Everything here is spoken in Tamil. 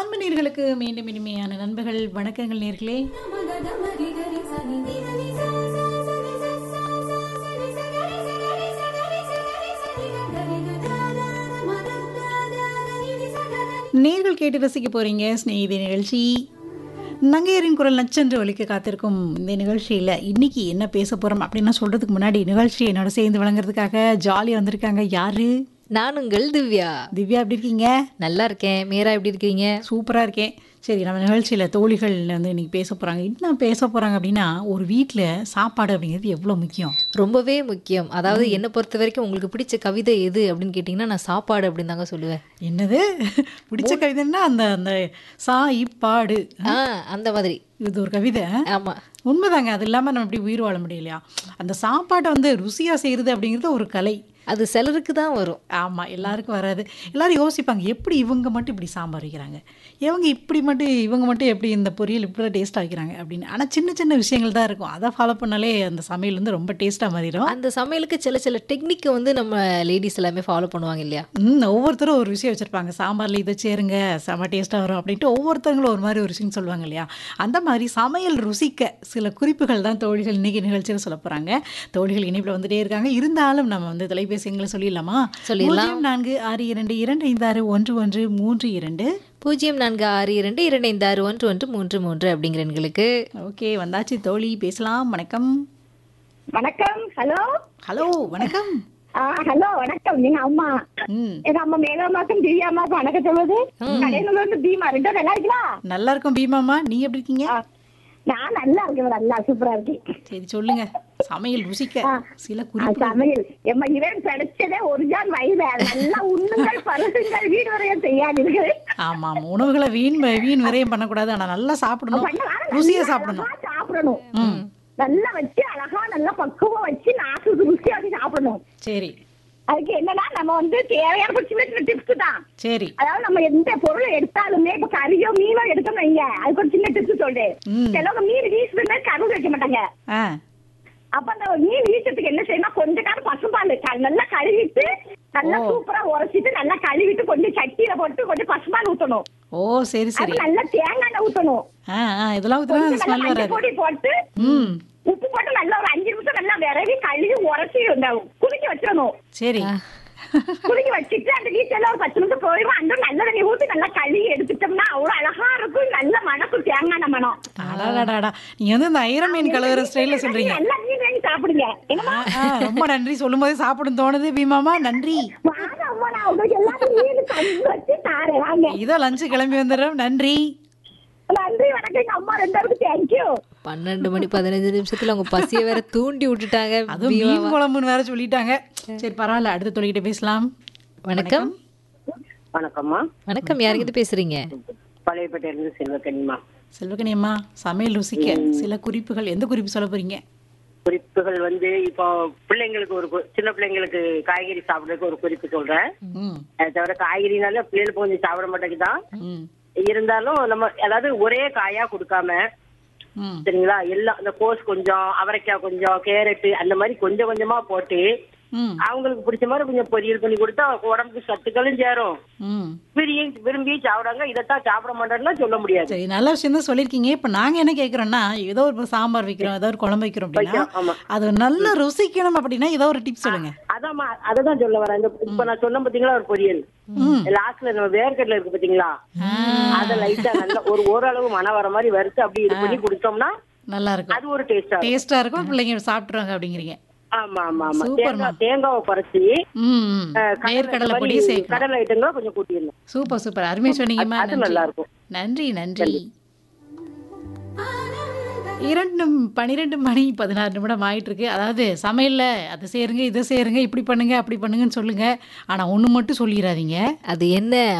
அன்பு நேர்களுக்கு மீண்டும் இனிமையான நண்பர்கள் வணக்கங்கள் நேர்களே நேர்கள் கேட்டு ரசிக்க போறீங்க ஸ்நேகிதி நிகழ்ச்சி நங்கையரின் குரல் நச்சென்று ஒலிக்க காத்திருக்கும் இந்த நிகழ்ச்சியில் இன்னைக்கு என்ன பேச போகிறோம் அப்படின்னு சொல்கிறதுக்கு முன்னாடி நிகழ்ச்சி என்னோட சேர்ந்து வழங்குறதுக்காக ஜாலியாக வந்திருக்காங்க யாரு நான் உங்கள் திவ்யா திவ்யா எப்படி இருக்கீங்க நல்லா இருக்கேன் மீரா எப்படி இருக்கீங்க சூப்பராக இருக்கேன் சரி நம்ம நிகழ்ச்சியில் தோழிகள் வந்து இன்னைக்கு பேச போகிறாங்க என்ன பேச போகிறாங்க அப்படின்னா ஒரு வீட்டில் சாப்பாடு அப்படிங்கிறது எவ்வளோ முக்கியம் ரொம்பவே முக்கியம் அதாவது என்னை பொறுத்த வரைக்கும் உங்களுக்கு பிடிச்ச கவிதை எது அப்படின்னு கேட்டிங்கன்னா நான் சாப்பாடு அப்படின்னு தாங்க சொல்லுவேன் என்னது பிடிச்ச கவிதைன்னா அந்த அந்த சா இப்பாடு ஆ அந்த மாதிரி இது ஒரு கவிதை ஆமா உண்மைதாங்க அது இல்லாமல் நம்ம எப்படி உயிர் வாழ முடியலையா அந்த சாப்பாட்டை வந்து ருசியாக செய்கிறது அப்படிங்கிறது ஒரு கலை அது சிலருக்கு தான் வரும் ஆமாம் எல்லாருக்கும் வராது எல்லாரும் யோசிப்பாங்க எப்படி இவங்க மட்டும் இப்படி சாம்பார் வைக்கிறாங்க இவங்க இப்படி மட்டும் இவங்க மட்டும் எப்படி இந்த பொரியல் இப்படி தான் டேஸ்ட்டாக வைக்கிறாங்க அப்படின்னு ஆனால் சின்ன சின்ன விஷயங்கள் தான் இருக்கும் அதை ஃபாலோ பண்ணாலே அந்த சமையல் வந்து ரொம்ப டேஸ்ட்டாக மாறிடும் அந்த சமையலுக்கு சில சில டெக்னிக்கை வந்து நம்ம லேடிஸ் எல்லாமே ஃபாலோ பண்ணுவாங்க இல்லையா ம் ஒவ்வொருத்தரும் ஒரு விஷயம் வச்சுருப்பாங்க சாம்பாரில் இதை சேருங்க செம டேஸ்ட்டாக வரும் அப்படின்ட்டு ஒவ்வொருத்தங்களும் ஒரு மாதிரி ஒரு விஷயம் சொல்லுவாங்க இல்லையா அந்த மாதிரி சமையல் ருசிக்க சில குறிப்புகள் தான் தோழிகள் இன்னைக்கு நிகழ்ச்சியில் சொல்ல போகிறாங்க தோழிகள் இணைப்பில் வந்துட்டே இருக்காங்க இருந்தாலும் நம்ம வந்து தொலைபேசிங்களை சொல்லிடலாமா சொல்லிடலாம். பூஜ்ஜியம் நான்கு ஆறு இரண்டு இரண்டு ஐந்து ஆறு ஒன்று ஒன்று மூன்று இரண்டு பூஜ்ஜியம் நான்கு ஆறு இரண்டு இரண்டு ஐந்து ஆறு ஒன்று ஒன்று மூன்று மூன்று அப்படிங்கிற எண்களுக்கு ஓகே வந்தாச்சு தோழி பேசலாம் வணக்கம் வணக்கம் ஹலோ ஹலோ வணக்கம் ஆ ஹலோ வணக்கம் எங்க அம்மா ம் எங்க அம்மா மேலமாக்கும் திவ்யாமாக்கும் வணக்கம் சொல்லுது கடையில இருந்து பீமா ரெண்டும் நல்லா இருக்கீங்களா நல்லா இருக்கும் பீமாமா நீ எப்படி இருக்கீங்க ஆ, நான் நல்லா இருக்கேன் நல்லா சூப்பரா இருக்கேன் சரி சொல்லுங்க சமையல் ருசிக்க ஆ. சில ஆ, குறிப்புகள் சமையல் எம்மா இவன் கிடைச்சதே ஒரு ஜான் வயிறு நல்லா உண்ணுங்கள் பருகுங்கள் வீடு வரையும் செய்யாதீர்கள் ஆமா ஆமா உணவுகளை வீண் வீண் விரயம் பண்ணக்கூடாது ஆனா நல்லா சாப்பிடணும் பண்ண- ஆனா ருசியா நல்லா சாப்பிடணும் அழகா சாப்பிடணும் ம் நல்லா வச்சு அழகா நல்லா பக்குவம் வச்சு நாக்குக்கு ருசியா வச்சு சாப்பிடணும் சரி அதுக்கு என்னன்னா நம்ம வந்து தேவையான ஒரு சின்ன சின்ன டிப்ஸ் தான் சரி அதாவது நம்ம எந்த பொருளை எடுத்தாலுமே இப்ப கறியோ மீனோ எடுக்கணும் வைங்க அதுக்கு ஒரு சின்ன டிப்ஸ் சொல்றேன் ம். சிலவங்க மீன் வீசுறது கருவு வைக்க மாட்டாங்க ஆ அப்ப அந்த மீன் வீசத்துக்கு என்ன செய்யணும் கொஞ்ச நேரம் பசும்பால் க- நல்லா கழுவிட்டு நல்லா ஓ. சூப்பரா உரைச்சிட்டு நல்லா கழுவிட்டு கொஞ்சம் சட்டியில போட்டு கொஞ்சம் பசும்பால் ஊத்தணும் ஓ சரி சரி அது நல்லா தேங்காய் எண்ணெய் ஊத்தணும் ஆ ஆ இதெல்லாம் ஊத்துனா கொஞ்சம் நல்லா ஸ்மெல் மஞ்சள் வராது பொடி போட்டு ம் உப்பு போட்டு நல்லா ஒரு அஞ்சு நிமிஷம் நல்லா விரவி கழுவி உரைச்சி இந்த குலுக்கி வச்சிடணும் சரி குலுக்கி வச்சுட்டு அந்த வீட்டுல ஒரு பத்து நிமிஷம் போயிடும் அந்த நல்ல தண்ணி ஊத்தி நல்லா கழுவி எடுத்துட்டோம்னா அவ்வளவு அழகா இருக்கும் நல்ல மணக்கும் தேங்காய் எண்ணெய் மனம் அடாடாடா நீங்க வந்து இந்த ஐரம் மீன் கலவர ஸ்டைல்ல சொல்றீங்க நல்லா மீன் வாங்கி சாப்பிடுங்க என்னமா ஆ, ஆ, ரொம்ப நன்றி சொல்லும் போதே சாப்பிடும் தோணுது பீமாமா நன்றி வாங்க அம்மா நான் உங்களுக்கு எல்லாரும் மீன் கஞ்சி வச்சு தாரேன் வாங்க இதோ லஞ்சு கிளம்பி வந்துடுறோம் நன்றி நன்றி வணக்கம் எங்க அம்மா ரெண்டு பேருக்கு தேங்க்யூ பன்னெண்டு மணி பதினஞ்சு நிமிஷத்துல அவங்க பசியை வேற தூண்டி விட்டுட்டாங்க அதுவும் மீன் குழம்புன்னு வேற சொல்லிட்டாங்க சரி பரவாயில்ல அடுத்த தொழிகிட்ட பேசலாம் வணக்கம் வணக்கம்மா வணக்கம் யாருக்கிட்ட பேசுறீங்க பழையப்பேட்டையிலிருந்து செல்வக்கனிமா செல்வகணி அம்மா சமையல் ருசிக்க சில குறிப்புகள் எந்த குறிப்பு சொல்ல போறீங்க குறிப்புகள் வந்து இப்போ பிள்ளைங்களுக்கு ஒரு கு- சின்ன பிள்ளைங்களுக்கு காய்கறி சாப்பிடறதுக்கு ஒரு குறிப்பு சொல்றேன் ம் அதை தவிர காய்கறினால பிள்ளைகளுக்கு கொஞ்சம் சாப்பிட மாட்டேங்குதான் ம் இருந்தாலும் நம்ம அதாவது ஒரே காயா கொடுக்காம ம் சரிங்களா எல்லாம் இந்த கோஸ் கொஞ்சம் அவரைக்காய் கொஞ்சம் கேரட்டு அந்த மாதிரி கொஞ்சம் கொஞ்சமா போட்டு ம் அவங்களுக்கு பிடிச்ச மாதிரி கொஞ்சம் பொரியல் பண்ணி கொடுத்தா உடம்புக்கு சத்துக்களும் சேரும் ம் விரும்பி விரும்பி சாப்பிடாங்க இதைத்தான் சாப்பிட மாட்டேன்னா சொல்ல முடியாது சரி நல்ல விஷயம் தான் சொல்லியிருக்கீங்க இப்போ நாங்கள் என்ன கேட்குறோன்னா ஏதோ ஒரு சாம்பார் வைக்கிறோம் ஏதோ ஒரு குழம்பு வைக்கிறோம் அப்படின்னா வைக்கிறோம், ஆமா. அது நல்லா ருசிக்கணும் அப்படின்னா ஏதோ ஒரு டிப்ஸ் சொல்லுங்க அதாம்மா அததான் சொல்ல வரேன் இந்த இப்ப நான் சொன்ன பாத்தீங்களா ஒரு பொரியல் ம் லாஸ்ட்ல நம்ம வேர்க்கடல இருக்கு பாத்தீங்களா அத லைட்டா நல்லா ஒரு ஓரளவு மன வர மாதிரி வறுத்து அப்படி இது பண்ணி கொடுத்தோம்னா நல்லா இருக்கும் அது ஒரு டேஸ்டா டேஸ்ட்டாக இருக்கும் பிள்ளைங்க சாப்பிட்ருவாங்க அப்படிங்கிறீங்க ஆமா ஆமா ஆமா சூப்பர்மா. தேங்காய் தேங்காவை குறைச்சி ம் ம் அஹ், கடலை வேர்க்கடலை இந்த பொடி மாதிரி சேர்க்கணும் கடலை ஐட்டங்களை கொஞ்சம் கூட்டிடணும் சூப்பர் சூப்பர் அருமையாக சொன்னீங்கம்மா அது நன்றி நல்லா இருக்கும். நன்றி நன்றி இரண்டு பன்னிரெண்டு மணி பதினாறு நிமிடம் ஆயிட்டு இருக்கு அதாவது சமையல்ல அதை சேருங்க இதை சேருங்க இப்படி பண்ணுங்க அப்படி பண்ணுங்கன்னு சொல்லுங்க ஆனா ஒண்ணு மட்டும் சொல்லிடாதீங்க அது என்ன